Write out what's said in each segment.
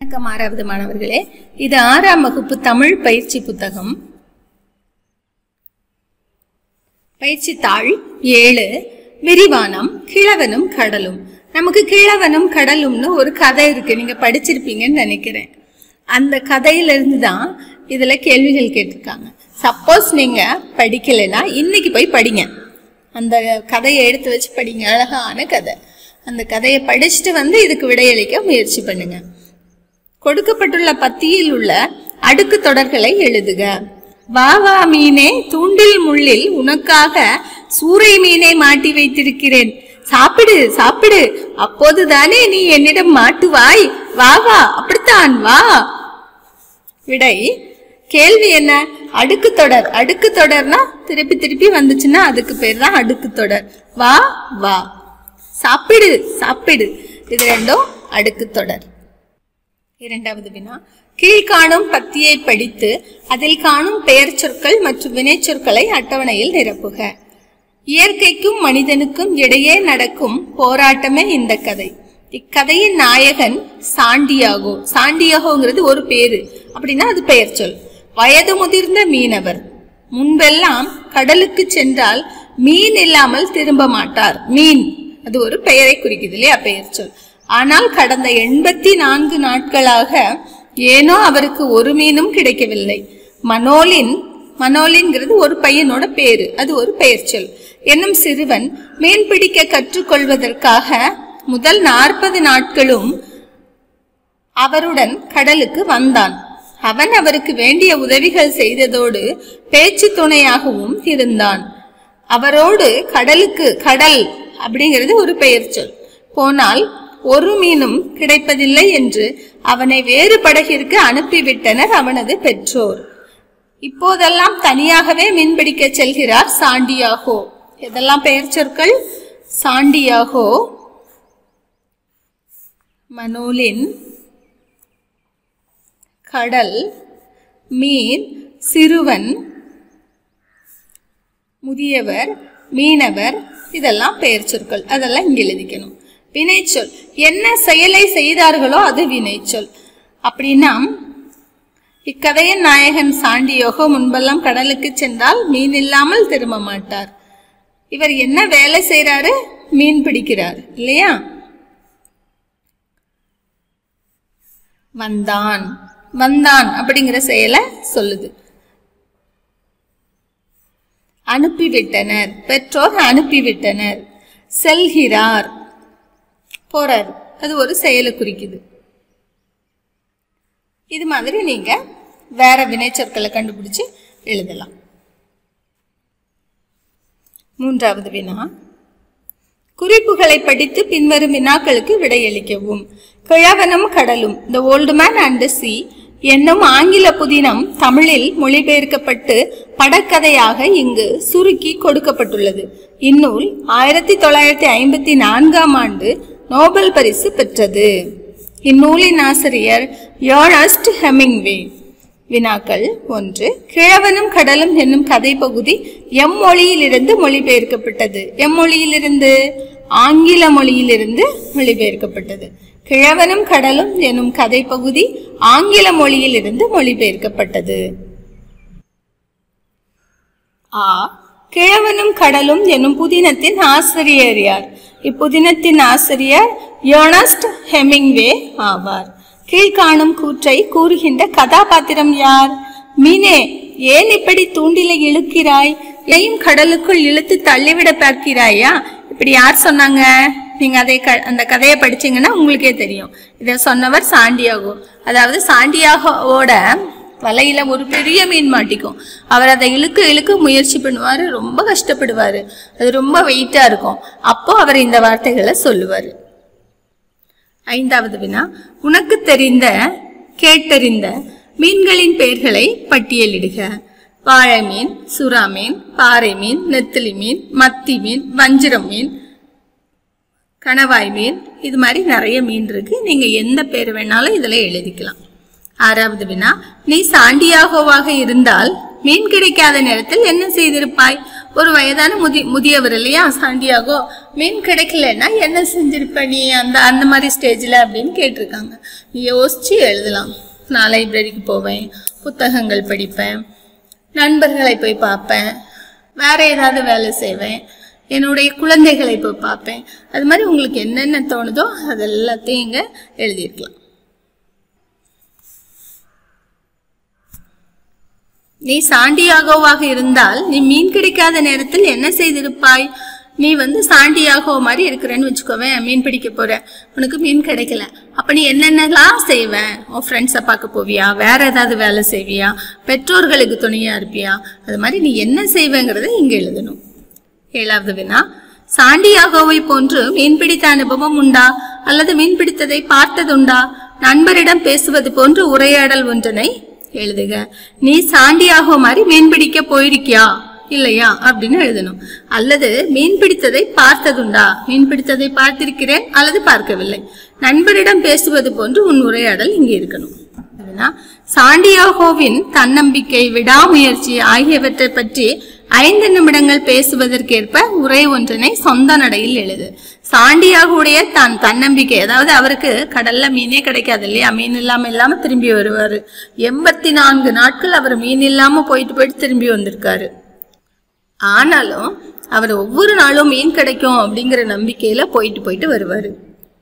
வணக்கம் ஆறாவது மாணவர்களே இது ஆறாம் வகுப்பு தமிழ் பயிற்சி புத்தகம் பயிற்சி தாள் ஏழு விரிவானம் கிழவனும் கடலும் நமக்கு கிழவனும் கடலும்னு ஒரு கதை இருக்கு நீங்க படிச்சிருப்பீங்கன்னு நினைக்கிறேன் அந்த கதையிலிருந்து தான் இதுல கேள்விகள் கேட்டிருக்காங்க சப்போஸ் நீங்க படிக்கலைன்னா இன்னைக்கு போய் படிங்க அந்த கதையை எடுத்து வச்சு படிங்க அழகான கதை அந்த கதையை படிச்சுட்டு வந்து இதுக்கு விடையளிக்க முயற்சி பண்ணுங்க கொடுக்கப்பட்டுள்ள பத்தியில் உள்ள அடுக்கு தொடர்களை எழுதுக வா வா மீனே தூண்டில் முள்ளில் உனக்காக சூறை மீனை மாட்டி வைத்திருக்கிறேன் சாப்பிடு சாப்பிடு அப்போதுதானே நீ என்னிடம் மாட்டுவாய் வா வா அப்படித்தான் வா விடை கேள்வி என்ன அடுக்கு தொடர் அடுக்கு தொடர்னா திருப்பி திருப்பி வந்துச்சுன்னா அதுக்கு பேர் தான் அடுக்கு தொடர் வா வா சாப்பிடு சாப்பிடு இது ரெண்டும் அடுக்கு தொடர் இரண்டாவது வினா கீழ்காணும் பத்தியை படித்து அதில் காணும் பெயர் சொற்கள் மற்றும் வினைச்சொற்களை அட்டவணையில் நிரப்புக இயற்கைக்கும் மனிதனுக்கும் இடையே நடக்கும் போராட்டமே இந்த கதை இக்கதையின் நாயகன் சாண்டியாகோ சாண்டியாகோங்கிறது ஒரு பேரு அப்படின்னா அது பெயர் சொல் வயது முதிர்ந்த மீனவர் முன்பெல்லாம் கடலுக்கு சென்றால் மீன் இல்லாமல் திரும்ப மாட்டார் மீன் அது ஒரு பெயரை குறிக்குது இல்லையா பெயர் சொல் ஆனால் கடந்த எண்பத்தி நான்கு நாட்களாக ஏனோ அவருக்கு ஒரு மீனும் கிடைக்கவில்லை மனோலின் மனோலின்கிறது ஒரு பையனோட பேரு அது ஒரு பெயர் சொல் என்னும் சிறுவன் மீன் பிடிக்க கற்றுக்கொள்வதற்காக முதல் நாற்பது நாட்களும் அவருடன் கடலுக்கு வந்தான் அவன் அவருக்கு வேண்டிய உதவிகள் செய்ததோடு பேச்சு துணையாகவும் இருந்தான் அவரோடு கடலுக்கு கடல் அப்படிங்கிறது ஒரு பெயர் சொல் போனால் ஒரு மீனும் கிடைப்பதில்லை என்று அவனை வேறு படகிற்கு அனுப்பிவிட்டனர் அவனது பெற்றோர் இப்போதெல்லாம் தனியாகவே மீன்பிடிக்க செல்கிறார் சாண்டியாகோ இதெல்லாம் பெயர் சொற்கள் சாண்டியாகோ மனோலின் கடல் மீன் சிறுவன் முதியவர் மீனவர் இதெல்லாம் பெயர் சொற்கள் அதெல்லாம் இங்க எழுதிக்கணும் வினைச்சொல் என்ன செயலை செய்தார்களோ அது வினைச்சொல் அப்படின்னா இக்கதையின் நாயகன் சாண்டியோகோ முன்பெல்லாம் கடலுக்கு சென்றால் மீன் இல்லாமல் திரும்ப மாட்டார் இவர் என்ன வேலை செய்யறாரு மீன் பிடிக்கிறார் இல்லையா வந்தான் வந்தான் அப்படிங்கிற செயலை சொல்லுது அனுப்பிவிட்டனர் பெற்றோர் அனுப்பிவிட்டனர் செல்கிறார் போறார் அது ஒரு செயலை குறிக்குது இது மாதிரி நீங்க வேற வினைச்சொற்களை கண்டுபிடிச்சு எழுதலாம் மூன்றாவது வினா குறிப்புகளை படித்து பின்வரும் வினாக்களுக்கு விடையளிக்கவும் கிழவனும் கடலும் the old man and sea என்னும் ஆங்கில புதினம் தமிழில் மொழிபெயர்க்கப்பட்டு படக்கதையாக இங்கு சுருக்கி கொடுக்கப்பட்டுள்ளது இந்நூல் ஆயிரத்தி தொள்ளாயிரத்தி ஐம்பத்தி நான்காம் ஆண்டு நோபல் பரிசு பெற்றது இந்நூலின் ஆசிரியர் யோனஸ்ட் ஹெமிங்வே வினாக்கள் ஒன்று கிழவனும் கடலும் என்னும் கதை பகுதி எம் மொழியிலிருந்து மொழிபெயர்க்கப்பட்டது எம் மொழியிலிருந்து ஆங்கில மொழியிலிருந்து மொழிபெயர்க்கப்பட்டது கிழவனும் கடலும் எனும் கதை பகுதி ஆங்கில மொழியிலிருந்து மொழிபெயர்க்கப்பட்டது ஆ கிழவனும் கடலும் எனும் புதினத்தின் ஆசிரியர் யார் இப்புதினத்தின் ஆசிரியர் யோனஸ்ட் ஹெமிங்வே ஆவார் கீழ்காணும் கூற்றை கூறுகின்ற கதாபாத்திரம் யார் மீனே ஏன் இப்படி தூண்டிலை இழுக்கிறாய் எதையும் கடலுக்குள் இழுத்து தள்ளிவிட பார்க்கிறாயா இப்படி யார் சொன்னாங்க நீங்க அதை க- அந்த கதையை படிச்சீங்கன்னா உங்களுக்கே தெரியும் இதை சொன்னவர் சாண்டியாகோ அதாவது சாண்டியாகோவோட வலையில ஒரு பெரிய மீன் மாட்டிக்கும் அவர் அதை இழுக்க இழுக்க முயற்சி பண்ணுவாரு ரொம்ப கஷ்டப்படுவாரு அது ரொம்ப வெயிட்டா இருக்கும் அப்போ அவர் இந்த வார்த்தைகளை சொல்லுவாரு ஐந்தாவது வினா உனக்கு தெரிந்த கேட்டறிந்த மீன்களின் பெயர்களை பட்டியலிடுக வாழை மீன் சுறா மீன் பாறை மீன் நெத்திலி மீன் மத்தி மீன் வஞ்சிரம் மீன் கணவாய் மீன் இது மாதிரி நிறைய மீன் இருக்கு நீங்க எந்த பேர் வேணாலும் இதுல எழுதிக்கலாம் ஆறாவது வினா நீ சாண்டியாகோவாக இருந்தால் மீன் கிடைக்காத நேரத்தில் என்ன செய்திருப்பாய் ஒரு வயதான முதி முதியவர் இல்லையா சாண்டியாகோ மீன் கிடைக்கலன்னா என்ன செஞ்சிருப்ப நீ அந்த அந்த மாதிரி ஸ்டேஜில் அப்படின்னு கேட்டிருக்காங்க நீ யோசிச்சு எழுதலாம் நான் லைப்ரரிக்கு போவேன் புத்தகங்கள் படிப்பேன் நண்பர்களை போய் பார்ப்பேன் வேற ஏதாவது வேலை செய்வேன் என்னுடைய குழந்தைகளை போய் பார்ப்பேன் அது மாதிரி உங்களுக்கு என்னென்ன தோணுதோ அது எல்லாத்தையும் இங்கே எழுதியிருக்கலாம் நீ சாண்டியாகோவாக இருந்தால் நீ மீன் கிடைக்காத நேரத்தில் என்ன செய்திருப்பாய் நீ வந்து சாண்டியாகோ மாதிரி இருக்கிறேன்னு வச்சுக்கோவேன் மீன் பிடிக்க போற உனக்கு மீன் கிடைக்கல அப்ப நீ என்னென்னலாம் செய்வ உன் ஃப்ரெண்ட்ஸை பார்க்க போவியா வேற ஏதாவது வேலை செய்வியா பெற்றோர்களுக்கு துணையா இருப்பியா அது மாதிரி நீ என்ன செய்வேங்கிறத இங்க எழுதணும் ஏழாவது வினா சாண்டியாகோவை போன்று மீன் பிடித்த அனுபவம் உண்டா அல்லது மீன் பிடித்ததை பார்த்ததுண்டா நண்பரிடம் பேசுவது போன்று உரையாடல் ஒன்றனை எழுதுக நீ சாண்டியாகோ மாதிரி மீன் பிடிக்க போயிருக்கியா இல்லையா அப்படின்னு எழுதணும் அல்லது மீன் பிடித்ததை பார்த்ததுண்டா மீன் பிடித்ததை பார்த்திருக்கிறேன் அல்லது பார்க்கவில்லை நண்பரிடம் பேசுவது போன்று உன் உரையாடல் இங்கே இருக்கணும் அப்படின்னா சாண்டியாகோவின் தன்னம்பிக்கை விடாமுயற்சி ஆகியவற்றை பற்றி ஐந்து நிமிடங்கள் பேசுவதற்கேற்ப உரை ஒன்றினை சொந்த நடையில் எழுது சாண்டியாகுடைய தன் தன்னம்பிக்கை அதாவது அவருக்கு கடல்ல மீனே கிடைக்காது இல்லையா மீன் இல்லாம இல்லாம திரும்பி வருவாரு எண்பத்தி நான்கு நாட்கள் அவர் மீன் இல்லாம போயிட்டு போயிட்டு திரும்பி வந்திருக்காரு ஆனாலும் அவர் ஒவ்வொரு நாளும் மீன் கிடைக்கும் அப்படிங்கிற நம்பிக்கையில போயிட்டு போயிட்டு வருவாரு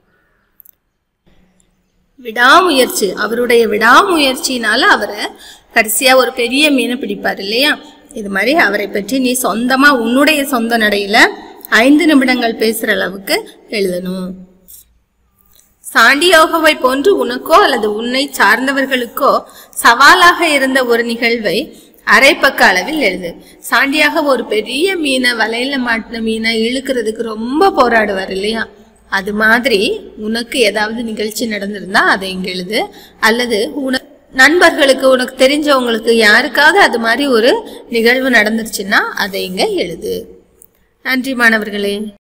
விடாமுயற்சி அவருடைய விடாமுயற்சினால அவரை கடைசியா ஒரு பெரிய மீனை பிடிப்பார் இல்லையா இது மாதிரி அவரை பற்றி நீ சொந்தமா உன்னுடைய சொந்த நடையில ஐந்து நிமிடங்கள் பேசுற அளவுக்கு எழுதணும் சாண்டியோகோவை போன்று உனக்கோ அல்லது உன்னை சார்ந்தவர்களுக்கோ சவாலாக இருந்த ஒரு நிகழ்வை அரை பக்க அளவில் எழுது சாண்டியாக ஒரு பெரிய மீனை வலையில மாட்டின மீனை இழுக்கிறதுக்கு ரொம்ப போராடுவார் இல்லையா அது மாதிரி உனக்கு ஏதாவது நிகழ்ச்சி நடந்திருந்தா அதை இங்க எழுது அல்லது உன நண்பர்களுக்கு உனக்கு தெரிஞ்சவங்களுக்கு யாருக்காவது அது மாதிரி ஒரு நிகழ்வு நடந்துருச்சுன்னா அதை இங்க எழுது நன்றி மாணவர்களே